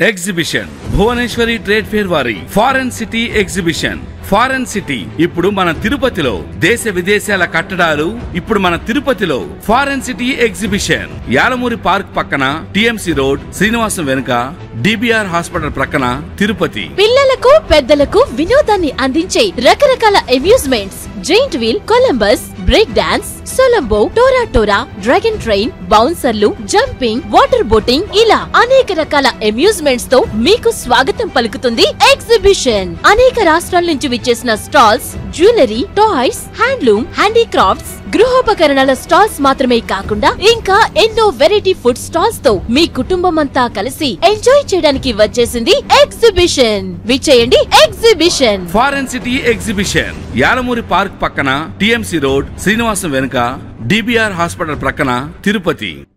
exhibition Bhuvaneshwari trade fair వారి foreign city exhibition foreign city ఇప్పుడు మన తిరుపతిలో దేశ విదేశాల కట్టడాలు ఇప్పుడు మన తిరుపతిలో foreign city exhibition Yalamuri park పక్కన టిఎంసి రోడ్ శ్రీనివాసం వెనుక డిబిఆర్ హాస్పిటల్ ప్రక్కన తిరుపతి పిల్లలకు పెద్దలకు వినోదాన్ని అందించే రకరకాల amusements giant wheel Columbus break dance సొలంబో టోరా టోరా డ్రాగన్ ట్రైన్ బౌన్సర్లు జంపింగ్ వాటర్ బోటింగ్ ఇలా అనేక రకాల అమ్యూజ్మెంట్స్ తో మీకు స్వాగతం పలుకుతుంది ఎగ్జిబిషన్ అనేక రాష్ట్రాల నుంచి విచ్చేసిన stalls jewellery toys handloom handicrafts గృహోపకరణాల స్టాల్స్ మాత్రమే కాకుండా ఇంకా ఎన్నో వెరైటీ ఫుడ్ స్టాల్స్ తో మీ కుటుంబం అంతా కలిసి ఎంజాయ్ చేయడానికి వచ్చేసింది ఎగ్జిబిషన్ విచ్చేయండి exhibition foreign city exhibition Yalamuri park పక్కన టిఎంసి రోడ్ శ్రీనివాసం వెనుక డిబిఆర్ హాస్పిటల్ ప్రక్కన తిరుపతి